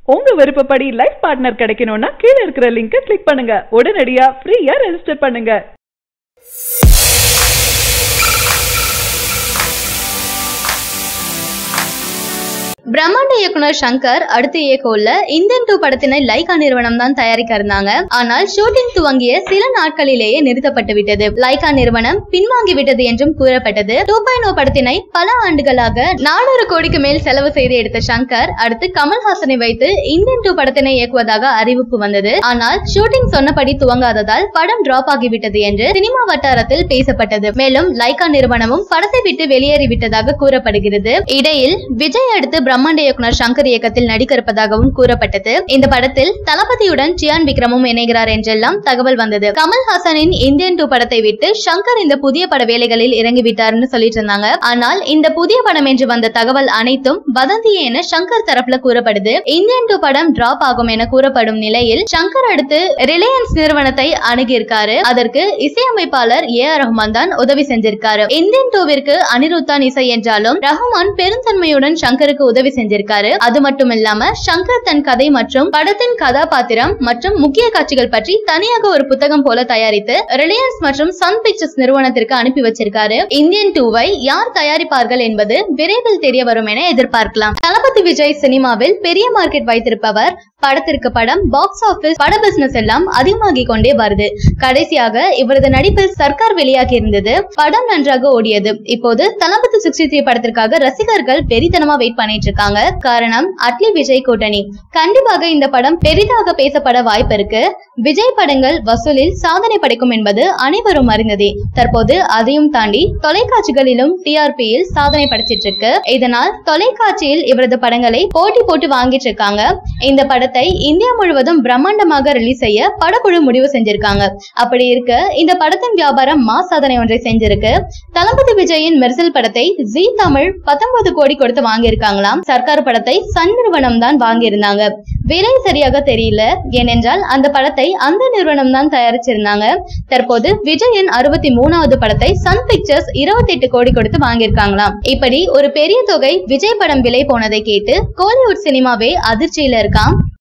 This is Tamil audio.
உங்க விருப்பப்படி லைஃப் பார்ட்னர் கிடைக்கணும்னா கீழ இருக்கிற லிங்கை கிளிக் பண்ணுங்க உடனடியா ஃப்ரீயா ரெஜிஸ்டர் பண்ணுங்க பிரம்மாண்ட இயக்குனர் சங்கர் அடுத்து இயக்க உள்ள இந்தியன் டூ படத்தினை லைகா நிறுவனம் தான் தயாரிக்க இருந்தாங்க ஆனால் ஷூட்டிங் துவங்கிய சில நாட்களிலேயே நிறுத்தப்பட்டு விட்டது லைகா நிறுவனம் பின்வாங்கி விட்டது என்றும் கூறப்பட்டது டூ பாயிண்ட் படத்தினை பல ஆண்டுகளாக நானூறு கோடிக்கு மேல் செலவு செய்து எடுத்த சங்கர் அடுத்து கமல்ஹாசனை வைத்து இந்தியன் டூ படத்தினை இயக்குவதாக அறிவிப்பு வந்தது ஆனால் ஷூட்டிங் சொன்னபடி துவங்காததால் படம் டிராப் ஆகிவிட்டது என்று சினிமா வட்டாரத்தில் பேசப்பட்டது மேலும் லைகா நிறுவனமும் படத்தை விட்டு வெளியேறிவிட்டதாக கூறப்படுகிறது இடையில் விஜய் அடுத்து பிரம்மாண்ட இயக்குனர் சங்கர் இயக்கத்தில் நடிக்க இருப்பதாகவும் கூறப்பட்டது இந்த படத்தில் தளபதியுடன் சியான் விக்ரமும் இணைகிறார் என்றெல்லாம் தகவல் வந்தது கமல்ஹாசனின் இந்தியன் டூ படத்தை விட்டு சங்கர் இந்த புதிய பட வேலைகளில் இறங்கிவிட்டார்னு சொல்லிட்டு இருந்தாங்க ஆனால் இந்த புதிய படம் என்று வந்த தகவல் அனைத்தும் வதந்தியே என சங்கர் தரப்புல கூறப்படுது இந்தியன் டூ படம் டிராப் ஆகும் என கூறப்படும் நிலையில் சங்கர் அடுத்து ரிலையன்ஸ் நிறுவனத்தை அணுகியிருக்காரு அதற்கு இசையமைப்பாளர் ஏ ஆர் ரஹ்மான் தான் உதவி செஞ்சிருக்காரு இந்தியன் டூவிற்கு அனிருத் தான் இசை என்றாலும் ரஹ்மான் பெருந்தன்மையுடன் சங்கருக்கு உதவி செஞ்சிருக்காரு அது மட்டும் இல்லாம சங்கர் தன் கதை மற்றும் படத்தின் கதாபாத்திரம் மற்றும் முக்கிய காட்சிகள் பற்றி தனியாக ஒரு புத்தகம் போல தயாரித்து ரிலையன்ஸ் மற்றும் சன் பிக்சர்ஸ் நிறுவனத்திற்கு அனுப்பி வச்சிருக்காரு இந்தியன் டூவை யார் தயாரிப்பார்கள் என்பது விரைவில் தெரிய வரும் என எதிர்பார்க்கலாம் தளபதி விஜய் சினிமாவில் பெரிய மார்க்கெட் வைத்திருப்பவர் படத்திற்கு படம் பாக்ஸ் ஆபீஸ் பட பிசினஸ் எல்லாம் அதிகமாகிக் கொண்டே வருது கடைசியாக இவரது நடிப்பில் சர்க்கார் வெளியாகி இருந்தது படம் நன்றாக ஓடியது இப்போது தளபதி சிக்ஸ்டி த்ரீ படத்திற்காக ரசிகர்கள் வெறித்தனமா வெயிட் பண்ணிட்டு இருக்காங்க காரணம் அட்லி விஜய் கூட்டணி கண்டிப்பாக இந்த படம் பெரிதாக பேசப்பட வாய்ப்பு இருக்கு விஜய் படங்கள் வசூலில் சாதனை படைக்கும் என்பது அனைவரும் அறிந்ததே தற்போது அதையும் தாண்டி தொலைக்காட்சிகளிலும் டிஆர்பியில் சாதனை படைச்சிட்டு இருக்கு இதனால் தொலைக்காட்சியில் இவரது படங்களை போட்டி போட்டு வாங்கிட்டு இருக்காங்க இந்த படத்தை இந்தியா முழுவதும் பிரம்மாண்டமாக ரிலீஸ் செய்ய படக்குழு முடிவு செஞ்சிருக்காங்க அப்படி இருக்க இந்த படத்தின் வியாபாரம் மாஸ் சாதனை ஒன்றை செஞ்சிருக்கு தளபதி விஜயின் மெர்சல் படத்தை ஜி தமிழ் பத்தொன்பது கோடி கொடுத்து வாங்கியிருக்காங்களாம் சர்க்கார் படத்தை சன் நிறுவனம் தான் வாங்கியிருந்தாங்க விலை சரியாக தெரியல ஏனென்றால் அந்த படத்தை அந்த நிறுவனம் தான் தயாரிச்சிருந்தாங்க தற்போது விஜயின் அறுபத்தி மூணாவது படத்தை சன் பிக்சர்ஸ் இருபத்தி எட்டு கோடி கொடுத்து வாங்கியிருக்காங்களாம் இப்படி ஒரு பெரிய தொகை விஜய் படம் விலை போனதை கேட்டு கோலிவுட் சினிமாவே அதிர்ச்சியில இருக்காம்